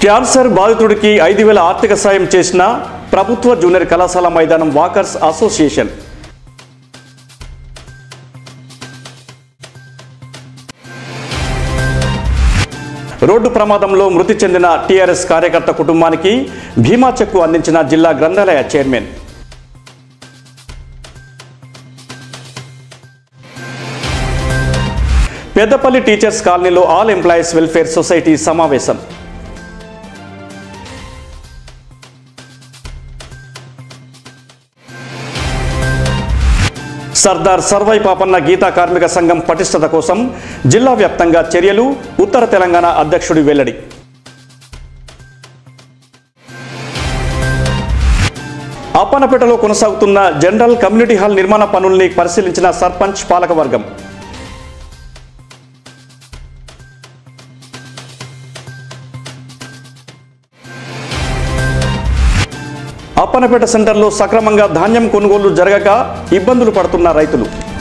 cancer బాధితుడికి ఐదు వేల ఆర్థిక సాయం చేసిన ప్రభుత్వ జూనియర్ కళాశాల మైదానం వాకర్స్ అసోసియేషన్ రోడ్డు ప్రమాదంలో మృతి చెందిన టీఆర్ఎస్ కార్యకర్త కుటుంబానికి భీమా చెక్కు అందించిన జిల్లా గ్రంథాలయ చైర్మన్ పెద్దపల్లి టీచర్స్ కాలనీలో ఆల్ ఎంప్లాయీస్ వెల్ఫేర్ సొసైటీ సమావేశం సర్దార్ సర్వై పాపన్న గీతా కార్మిక సంఘం పటిష్టత కోసం జిల్లా వ్యాప్తంగా చర్యలు ఉత్తర తెలంగాణ అధ్యక్షుడి వెల్లడి అప్పనపేటలో కొనసాగుతున్న జనరల్ కమ్యూనిటీ హాల్ నిర్మాణ పనుల్ని పరిశీలించిన సర్పంచ్ పాలకవర్గం అప్పనపేట సెంటర్లో సక్రమంగా ధాన్యం కొనుగోలు జరగక ఇబ్బందులు పడుతున్న రైతులు